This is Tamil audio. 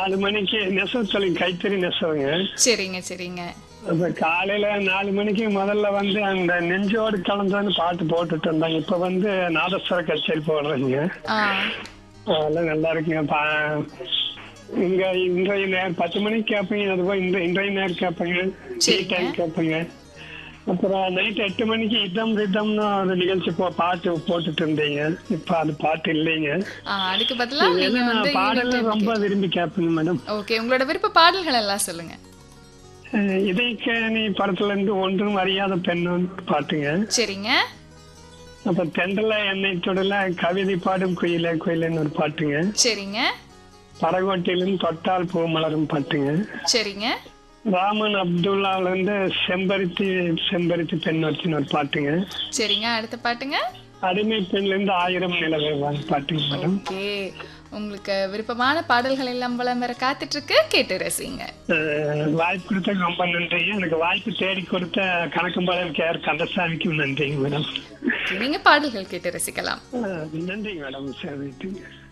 நாலு மணிக்கு நெசவு தொழில் கைத்தறி நெசவுங்க சரிங்க சரிங்க அப்ப காலையில நாலு மணிக்கு முதல்ல வந்து அந்த நெஞ்சோடு கலந்தான்னு பாட்டு போட்டுட்டு இருந்தாங்க இப்ப வந்து நாதஸ்வர கச்சேரி போடுறீங்க ஆ அதெல்லாம் நல்லா இருக்குங்க பா இங்க இன்றைய நேரம் பத்து மணிக்கு கேட்பீங்க அதுபோல் இந்த இன்றைய நேரம் கேட்பீங்க டீ சரிங்க. டைம் கேட்பீங்க அப்புறம் நைட் எட்டு மணிக்கு இதம் ரிதம்னு ஒரு நிகழ்ச்சி போ பாட்டு போட்டுட்டு இருந்தீங்க இப்ப அது பாட்டு இல்லைங்க ஆ, அதுக்கு பதிலா நீங்க ஏன்னா வந்து நான் பாடல ரொம்ப விரும்பி கேட்பேங்க மேடம் ஓகே உங்களோட விருப்ப பாடல்கள் எல்லாம் சொல்லுங்க இதைக்கேணி படத்துல இருந்து ஒன்றும் அறியாத பெண்ணு பாட்டுங்க சரிங்க அப்ப தெண்டல எண்ணெய் தொடல கவிதை பாடும் குயில குயிலன்னு ஒரு பாட்டுங்க சரிங்க பரகோட்டிலும் தொட்டால் பூ மலரும் பாட்டுங்க சரிங்க ராமன் அப்துல்லால இருந்து செம்பருத்தி செம்பருத்தி பெண் வச்சுன்னு ஒரு பாட்டுங்க சரிங்க அடுத்த பாட்டுங்க அடிமை பெண்ல இருந்து ஆயிரம் நிலவே பாட்டுங்க மேடம் ஓகே உங்களுக்கு விருப்பமான பாடல்கள் எல்லாம் வளம் வர காத்துட்டு இருக்கு கேட்டு ரசிங்க அஹ், வாய்ப்பு கொடுத்த ரொம்ப நன்றிங்க எனக்கு வாய்ப்பு தேடி கொடுத்த கணக்கம்பாளையம் கேஆர் கந்தசாமிக்கும் நன்றிங்க மேடம் Okay, நீங்க பாடல்கள் கேட்டு ரசிக்கலாம் அஹ், நன்றிங்க மேடம் சரி